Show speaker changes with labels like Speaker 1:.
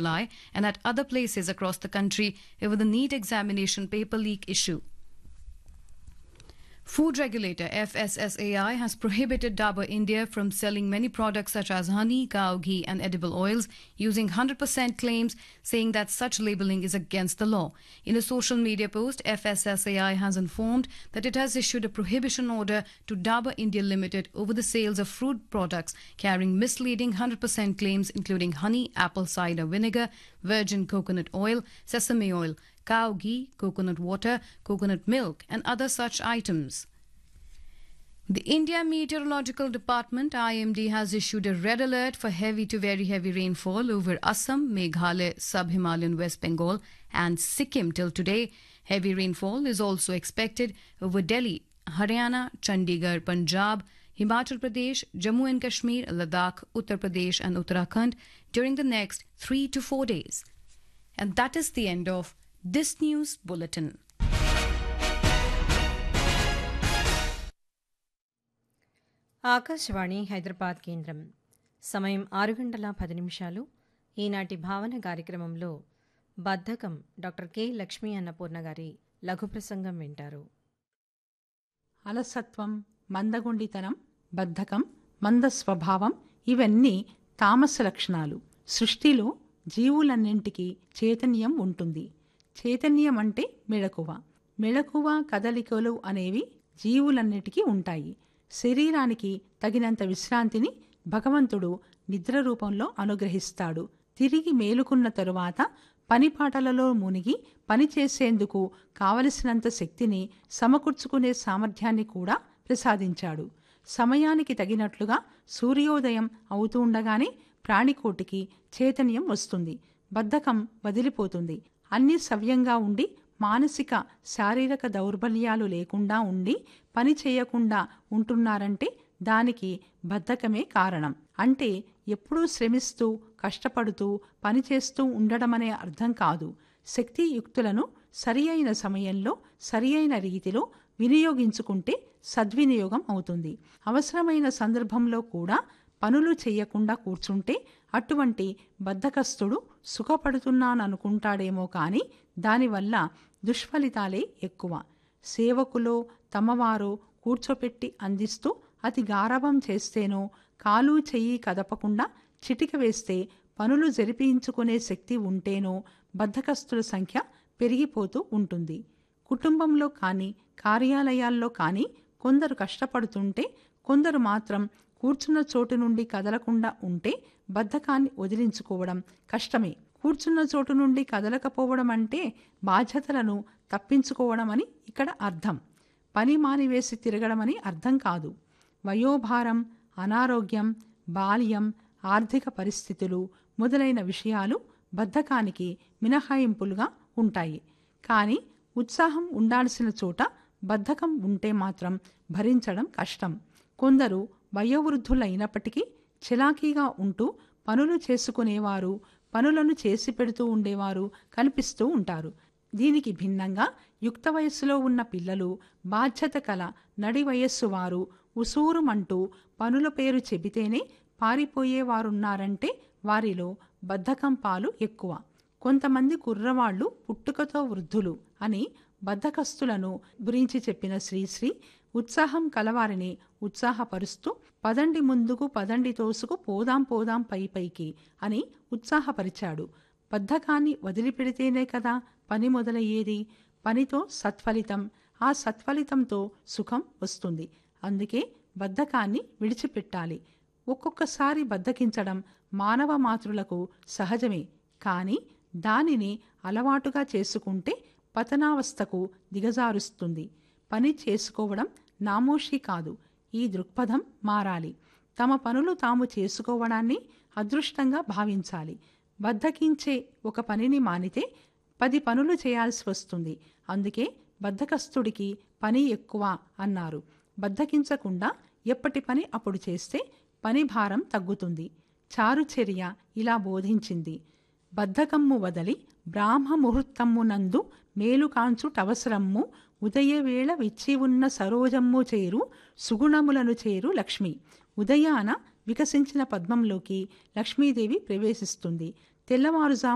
Speaker 1: July and at other places across the country over the NEET examination paper leak issue. Food regulator FSSAI has prohibited Dabur India from selling many products such as honey, cow ghee, and edible oils using 100% claims, saying that such labeling is against the law. In a social media post, FSSAI has informed that it has issued a prohibition order to Dabur India Limited over the sales of fruit products carrying misleading 100% claims, including honey, apple cider vinegar, virgin coconut oil, sesame oil cow ghee, coconut water, coconut milk, and other such items. The India Meteorological Department IMD has issued a red alert for heavy to very heavy rainfall over Assam, Meghalaya, Sub-Himalayan West Bengal and Sikkim till today. Heavy rainfall is also expected over Delhi, Haryana, Chandigarh, Punjab, Himachal Pradesh, Jammu and Kashmir, Ladakh, Uttar Pradesh and Uttarakhand during the next 3 to 4 days. And that is the end of this news bulletin.
Speaker 2: Akashvani Hyderabad కేంద్రం సమయం ఆరు గంటల పది నిమిషాలు ఈనాటి భావన కార్యక్రమంలో బద్ధకం డాక్టర్ కె లక్ష్మీ అన్నపూర్ణ గారి లఘు ప్రసంగం వింటారు
Speaker 3: అలసత్వం మందగుండితనం బద్ధకం మంద స్వభావం ఇవన్నీ తామస లక్షణాలు సృష్టిలో జీవులన్నింటికీ చైతన్యం ఉంటుంది చైతన్యం అంటే మెళకువ మెళకువ కదలికలు అనేవి జీవులన్నిటికీ ఉంటాయి శరీరానికి తగినంత విశ్రాంతిని భగవంతుడు నిద్ర రూపంలో అనుగ్రహిస్తాడు తిరిగి మేలుకున్న తరువాత పనిపాటలలో మునిగి పనిచేసేందుకు కావలసినంత శక్తిని సమకూర్చుకునే సామర్థ్యాన్ని కూడా ప్రసాదించాడు సమయానికి తగినట్లుగా సూర్యోదయం అవుతూ ఉండగానే ప్రాణికోటికి చైతన్యం వస్తుంది బద్ధకం వదిలిపోతుంది అన్ని సవ్యంగా ఉండి మానసిక శారీరక దౌర్బల్యాలు లేకుండా ఉండి పని చేయకుండా ఉంటున్నారంటే దానికి బద్ధకమే కారణం అంటే ఎప్పుడూ శ్రమిస్తూ కష్టపడుతూ పనిచేస్తూ ఉండడమనే అర్థం కాదు శక్తియుక్తులను సరి అయిన సమయంలో సరి అయిన రీతిలో వినియోగించుకుంటే సద్వినియోగం అవుతుంది అవసరమైన సందర్భంలో కూడా పనులు చేయకుండా కూర్చుంటే అటువంటి బద్ధకస్తుడు సుఖపడుతున్నాననుకుంటాడేమో కానీ దానివల్ల దుష్ఫలితాలే ఎక్కువ సేవకులో తమవారో కూర్చోపెట్టి అందిస్తూ అతి గారవం చేస్తేనో కాలు చెయ్యి కదపకుండా చిటిక వేస్తే పనులు జరిపించుకునే శక్తి ఉంటేనో బద్ధకస్తుల సంఖ్య పెరిగిపోతూ ఉంటుంది కుటుంబంలో కానీ కార్యాలయాల్లో కానీ కొందరు కష్టపడుతుంటే కొందరు మాత్రం కూర్చున్న చోటు నుండి కదలకుండా ఉంటే బద్ధకాన్ని వదిలించుకోవడం కష్టమే కూర్చున్న చోటు నుండి కదలకపోవడం అంటే బాధ్యతలను తప్పించుకోవడం అని ఇక్కడ అర్థం పని మానివేసి తిరగడమని అర్థం కాదు వయోభారం అనారోగ్యం బాల్యం ఆర్థిక పరిస్థితులు మొదలైన విషయాలు బద్ధకానికి మినహాయింపులుగా ఉంటాయి కానీ ఉత్సాహం ఉండాల్సిన చోట బద్ధకం ఉంటే మాత్రం భరించడం కష్టం కొందరు వయోవృద్ధులైనప్పటికీ చిలాకీగా ఉంటూ పనులు చేసుకునేవారు పనులను చేసి పెడుతూ ఉండేవారు కనిపిస్తూ ఉంటారు దీనికి భిన్నంగా యుక్త వయస్సులో ఉన్న పిల్లలు బాధ్యత కల నడి వయస్సు వారు ఉసూరుమంటూ పనుల పేరు చెబితేనే పారిపోయేవారున్నారంటే వారిలో బద్ధకం పాలు ఎక్కువ కొంతమంది కుర్రవాళ్లు పుట్టుకతో వృద్ధులు అని బద్ధకస్తులను గురించి చెప్పిన శ్రీశ్రీ ఉత్సాహం కలవారిని ఉత్సాహపరుస్తూ పదండి ముందుకు పదండి తోసుకు పోదాం పోదాం పై పైకి అని ఉత్సాహపరిచాడు బద్ధకాన్ని వదిలిపెడితేనే కదా పని మొదలయ్యేది పనితో సత్ఫలితం ఆ సత్ఫలితంతో సుఖం వస్తుంది అందుకే బద్ధకాన్ని విడిచిపెట్టాలి ఒక్కొక్కసారి బద్ధకించడం మానవ మాతృలకు సహజమే కానీ దానిని అలవాటుగా చేసుకుంటే పతనావస్థకు దిగజారుస్తుంది పని చేసుకోవడం నామోషి కాదు ఈ దృక్పథం మారాలి తమ పనులు తాము చేసుకోవడాన్ని అదృష్టంగా భావించాలి బద్ధకించే ఒక పనిని మానితే పది పనులు చేయాల్సి వస్తుంది అందుకే బద్ధకస్తుడికి పని ఎక్కువ అన్నారు బద్ధకించకుండా ఎప్పటి పని అప్పుడు చేస్తే పని భారం తగ్గుతుంది చారుచర్య ఇలా బోధించింది బద్ధకమ్ము వదలి బ్రాహ్మ ముహూర్తమ్మునందు మేలుకాంచుటవసరమ్ము ఉదయవేళ విచ్చి ఉన్న సరోజమ్ము చేరు సుగుణములను చేరు లక్ష్మి ఉదయాన వికసించిన పద్మంలోకి లక్ష్మీదేవి ప్రవేశిస్తుంది తెల్లవారుజా